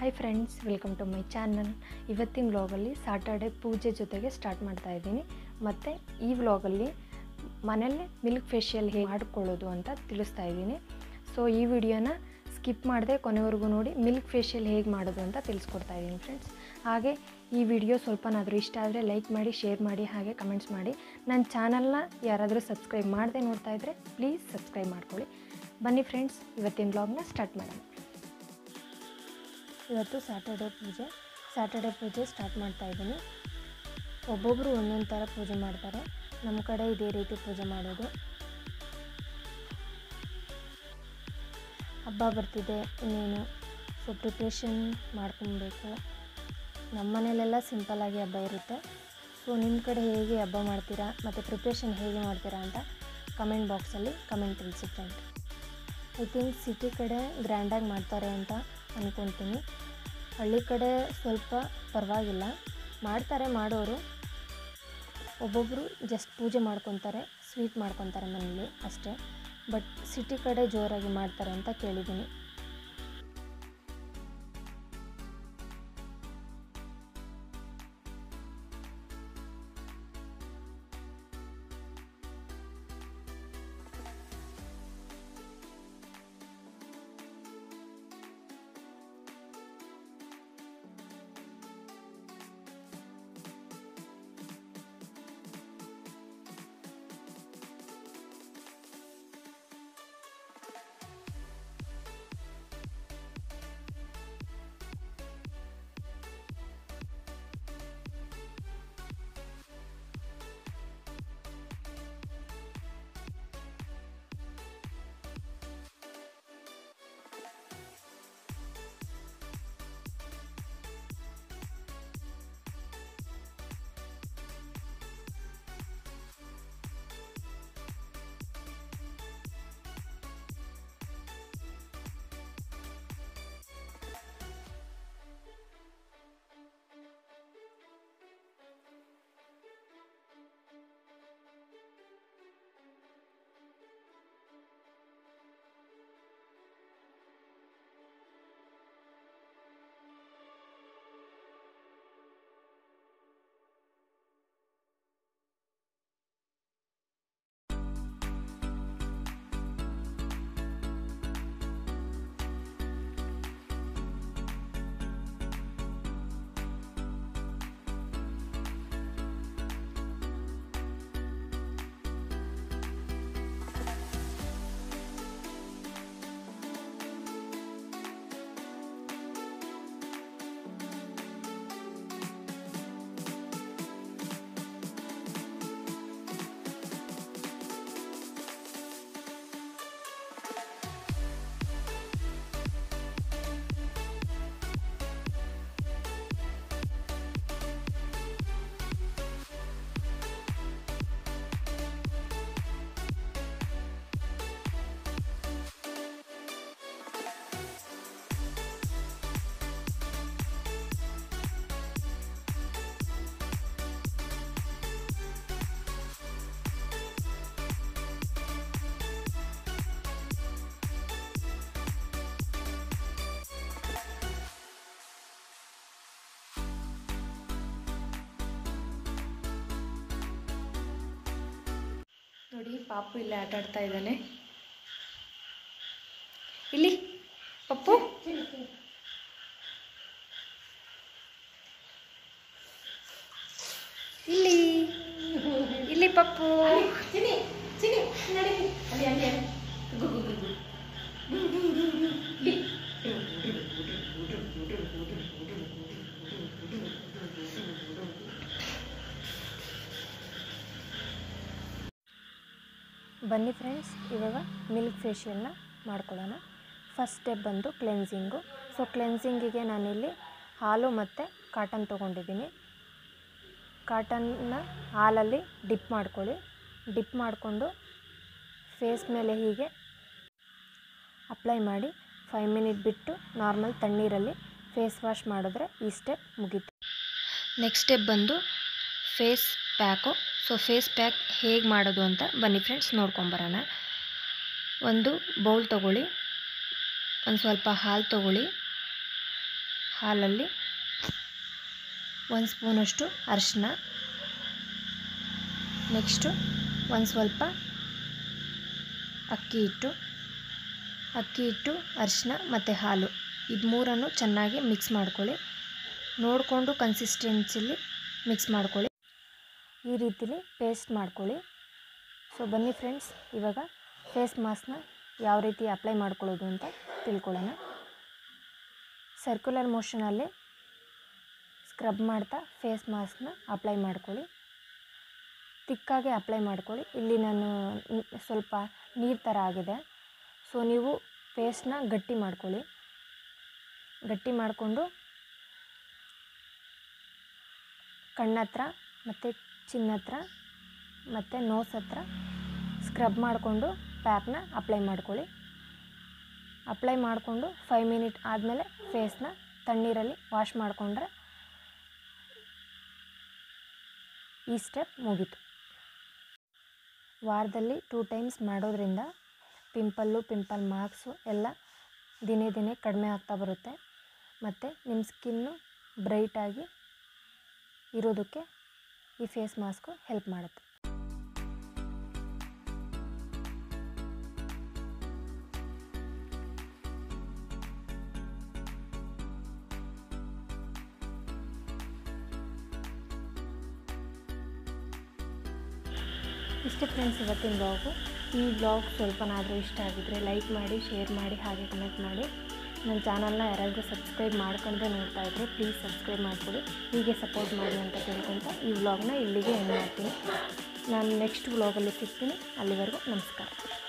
hi friends welcome to my channel ಇವತ್ತಿನ ವ್ಲಾಗಲ್ಲಿ Saturday ಪೂಜೆ ಜೊತೆಗೆ ಸ್ಟಾರ್ಟ್ ಮಾಡ್ತಾ ಇದ್ದೀನಿ ಮತ್ತು ಈ ವ್ಲಾಗಲ್ಲಿ ಮನೆಯಲ್ಲೇ ಮಿಲ್ಕ್ ಫೇಶಿಯಲ್ ಹೇಗೆ ಮಾಡ್ಕೊಳ್ಳೋದು ಅಂತ ತಿಳಿಸ್ತಾ ಇದ್ದೀನಿ ಸೊ ಈ ವಿಡಿಯೋನ ಸ್ಕಿಪ್ ಮಾಡದೆ ಕೊನೆವರೆಗೂ ನೋಡಿ ಮಿಲ್ಕ್ ಫೇಶಿಯಲ್ ಹೇಗೆ ಮಾಡೋದು ಅಂತ ತಿಳಿಸ್ಕೊಡ್ತಾ ಇದ್ದೀನಿ ಫ್ರೆಂಡ್ಸ್ ಹಾಗೆ ಈ ವಿಡಿಯೋ ಸ್ವಲ್ಪನಾದರೂ ಇಷ್ಟ ಆದರೆ ಲೈಕ್ ಮಾಡಿ ಶೇರ್ ಮಾಡಿ ಹಾಗೆ ಕಮೆಂಟ್ಸ್ ಮಾಡಿ ನನ್ನ ಚಾನಲ್ನ ಯಾರಾದರೂ ಸಬ್ಸ್ಕ್ರೈಬ್ ಮಾಡದೆ ನೋಡ್ತಾ ಇದ್ದರೆ ಪ್ಲೀಸ್ ಸಬ್ಸ್ಕ್ರೈಬ್ ಮಾಡ್ಕೊಳ್ಳಿ ಬನ್ನಿ ಫ್ರೆಂಡ್ಸ್ ಇವತ್ತಿನ ವ್ಲಾಗ್ನ ಸ್ಟಾರ್ಟ್ ಮಾಡೋಣ ಇವತ್ತು ಸ್ಯಾಟರ್ಡೆ ಪೂಜೆ ಸ್ಯಾಟರ್ಡೆ ಪೂಜೆ ಸ್ಟಾರ್ಟ್ ಮಾಡ್ತಾ ಇದ್ದೀನಿ ಒಬ್ಬೊಬ್ಬರು ಒಂದೊಂದು ಥರ ಪೂಜೆ ಮಾಡ್ತಾರೆ ನಮ್ಮ ಕಡೆ ಇದೇ ರೀತಿ ಪೂಜೆ ಮಾಡೋದು ಹಬ್ಬ ಬರ್ತಿದೆ ಇನ್ನೇನು ಸೊ ಪ್ರಿಪ್ರೇಷನ್ ಮಾಡ್ಕೊಬೇಕು ನಮ್ಮ ಮನೇಲೆಲ್ಲ ಸಿಂಪಲ್ಲಾಗಿ ಹಬ್ಬ ಇರುತ್ತೆ ಸೊ ನಿಮ್ಮ ಕಡೆ ಹೇಗೆ ಹಬ್ಬ ಮಾಡ್ತೀರಾ ಮತ್ತು ಪ್ರಿಪ್ರೇಷನ್ ಹೇಗೆ ಮಾಡ್ತೀರಾ ಅಂತ ಕಮೆಂಟ್ ಬಾಕ್ಸಲ್ಲಿ ಕಮೆಂಟ್ ತಿಳಿಸಿ ಫ್ರೆಂಡ್ ಐ ಥಿಂಕ್ ಸಿಟಿ ಕಡೆ ಗ್ರ್ಯಾಂಡಾಗಿ ಮಾಡ್ತಾರೆ ಅಂತ ಅಂದ್ಕೊತೀನಿ ಹಳ್ಳಿ ಕಡೆ ಸ್ವಲ್ಪ ಪರವಾಗಿಲ್ಲ ಮಾಡ್ತಾರೆ ಮಾಡೋರು ಒಬ್ಬೊಬ್ಬರು ಜಸ್ಟ್ ಪೂಜೆ ಮಾಡ್ಕೊತಾರೆ ಸ್ವೀಟ್ ಮಾಡ್ಕೊತಾರೆ ಮನೇಲಿ ಅಷ್ಟೇ ಬಟ್ ಸಿಟಿ ಕಡೆ ಜೋರಾಗಿ ಮಾಡ್ತಾರೆ ಅಂತ ಕೇಳಿದ್ದೀನಿ ನೋಡಿ ಪಾಪು ಇಲ್ಲೇ ಆಟ ಆಡ್ತಾ ಇದ್ದಾನೆ ಇಲ್ಲಿ ಪಪ್ಪು ಇಲ್ಲಿ ಇಲ್ಲಿ ಪಪ್ಪು ಬನ್ನಿ ಫ್ರೆಂಡ್ಸ್ ಇವಾಗ ಮಿಲ್ಕ್ ಫೇಶಿಯಲ್ನ ಮಾಡ್ಕೊಳ್ಳೋಣ ಫಸ್ಟ್ ಸ್ಟೆಪ್ ಬಂದು ಕ್ಲೆನ್ಸಿಂಗು ಸೊ ಕ್ಲೆನ್ಸಿಂಗಿಗೆ ನಾನಿಲ್ಲಿ ಹಾಲು ಮತ್ತು ಕಾಟನ್ ತೊಗೊಂಡಿದ್ದೀನಿ ಕಾಟನ್ನ ಹಾಲಲ್ಲಿ ಡಿಪ್ ಮಾಡ್ಕೊಳ್ಳಿ ಡಿಪ್ ಮಾಡಿಕೊಂಡು ಫೇಸ್ ಮೇಲೆ ಹೀಗೆ ಅಪ್ಲೈ ಮಾಡಿ ಫೈವ್ ಮಿನಿಟ್ ಬಿಟ್ಟು ನಾರ್ಮಲ್ ತಣ್ಣೀರಲ್ಲಿ ಫೇಸ್ ವಾಶ್ ಮಾಡಿದ್ರೆ ಈ ಸ್ಟೆಪ್ ಮುಗೀತು ನೆಕ್ಸ್ಟ್ ಸ್ಟೆಪ್ ಬಂದು face pack so face pack ಹೇಗೆ ಮಾಡೋದು ಅಂತ ಬನ್ನಿ ಫ್ರೆಂಡ್ಸ್ ನೋಡ್ಕೊಂಬರೋಣ ಒಂದು ಬೌಲ್ ತೊಗೊಳ್ಳಿ ಒಂದು ಸ್ವಲ್ಪ ಹಾಲು ತೊಗೊಳ್ಳಿ ಹಾಲಲ್ಲಿ ಒಂದು ಸ್ಪೂನಷ್ಟು ಅರಿಶಿನ ನೆಕ್ಸ್ಟು ಒಂದು ಸ್ವಲ್ಪ ಅಕ್ಕಿ ಹಿಟ್ಟು ಅಕ್ಕಿ ಹಿಟ್ಟು ಅರಿಶಿನ ಮತ್ತು ಹಾಲು ಇದು ಮೂರನ್ನು ಚೆನ್ನಾಗಿ ಮಿಕ್ಸ್ ಮಾಡ್ಕೊಳ್ಳಿ ನೋಡಿಕೊಂಡು ಕನ್ಸಿಸ್ಟೆನ್ಸಿಲಿ ಮಿಕ್ಸ್ ಮಾಡ್ಕೊಳ್ಳಿ ಈ ರೀತಿಲಿ ಪೇಸ್ಟ್ ಮಾಡ್ಕೊಳ್ಳಿ ಸೊ ಬನ್ನಿ ಫ್ರೆಂಡ್ಸ್ ಇವಾಗ ಫೇಸ್ ಮಾಸ್ಕ್ನ ಯಾವ ರೀತಿ ಅಪ್ಲೈ ಮಾಡ್ಕೊಳ್ಳೋದು ಅಂತ ತಿಳ್ಕೊಳ್ಳೋಣ ಸರ್ಕ್ಯುಲರ್ ಮೋಷನಲ್ಲಿ ಸ್ಕ್ರಬ್ ಮಾಡ್ತಾ ಫೇಸ್ ಮಾಸ್ಕ್ನ ಅಪ್ಲೈ ಮಾಡ್ಕೊಳ್ಳಿ ತಿಕ್ಕಾಗಿ ಅಪ್ಲೈ ಮಾಡ್ಕೊಳ್ಳಿ ಇಲ್ಲಿ ನಾನು ನ್- ಸ್ವಲ್ಪ ನೀರು ಥರ ಆಗಿದೆ ಸೊ ನೀವು ಪೇಸ್ಟ್ನ ಗಟ್ಟಿ ಮಾಡ್ಕೊಳ್ಳಿ ಗಟ್ಟಿ ಮಾಡಿಕೊಂಡು ಕಣ್ಣತ್ರ ಮತ್ತು ಚಿನ್ನತ್ರ ಮತ್ತು ನೋಸ್ ಹತ್ರ ಸ್ಕ್ರಬ್ ಮಾಡಿಕೊಂಡು ಪ್ಯಾಕ್ನ ಅಪ್ಲೈ ಮಾಡ್ಕೊಳ್ಳಿ ಅಪ್ಲೈ ಮಾಡಿಕೊಂಡು ಫೈವ್ ಮಿನಿಟ್ ಆದಮೇಲೆ ಫೇಸ್ನ ತಣ್ಣೀರಲ್ಲಿ ವಾಶ್ ಮಾಡಿಕೊಂಡ್ರೆ ಈ ಸ್ಟೆಪ್ ಮುಗೀತು ವಾರದಲ್ಲಿ ಟೂ ಟೈಮ್ಸ್ ಮಾಡೋದ್ರಿಂದ ಪಿಂಪಲ್ಲು ಪಿಂಪಲ್ ಮಾರ್ಕ್ಸು ಎಲ್ಲ ದಿನೇ ದಿನೇ ಕಡಿಮೆ ಆಗ್ತಾ ಬರುತ್ತೆ ಮತ್ತು ನಿಮ್ಮ ಸ್ಕಿನ್ನು ಬ್ರೈಟಾಗಿ ಇರೋದಕ್ಕೆ ಈ ಫೇಸ್ ಮಾಸ್ಕು ಹೆಲ್ಪ್ ಮಾಡುತ್ತೆ ಇಷ್ಟೇ ಫ್ರೆಂಡ್ಸ್ ಇವತ್ತಿನ ಬ್ಲಾಗು ಈ ಬ್ಲಾಗ್ ಸ್ವಲ್ಪನಾದರೂ ಇಷ್ಟ ಆಗಿದ್ರೆ ಲೈಕ್ ಮಾಡಿ ಶೇರ್ ಮಾಡಿ ಹಾಗೆ ಕಮೆಂಟ್ ಮಾಡಿ ನನ್ನ ಚಾನಲ್ನ ಯಾರಾದರೂ ಸಬ್ಸ್ಕ್ರೈಬ್ ಮಾಡ್ಕೊಂಡ್ರೆ ನೋಡ್ತಾ ಇದ್ದರೆ ಪ್ಲೀಸ್ ಸಬ್ಸ್ಕ್ರೈಬ್ ಮಾಡಿಕೊಡಿ ಹೀಗೆ ಸಪೋರ್ಟ್ ಮಾಡಿ ಅಂತ ಕೇಳ್ಕೊತ ಈ ವ್ಲಾಗ್ನ ಇಲ್ಲಿಗೆ ಎಂಡ್ ಮಾಡ್ತೀನಿ ನಾನು ನೆಕ್ಸ್ಟ್ ವ್ಲಾಗಲ್ಲಿ ಸಿಗ್ತೀನಿ ಅಲ್ಲಿವರೆಗೂ ನಮಸ್ಕಾರ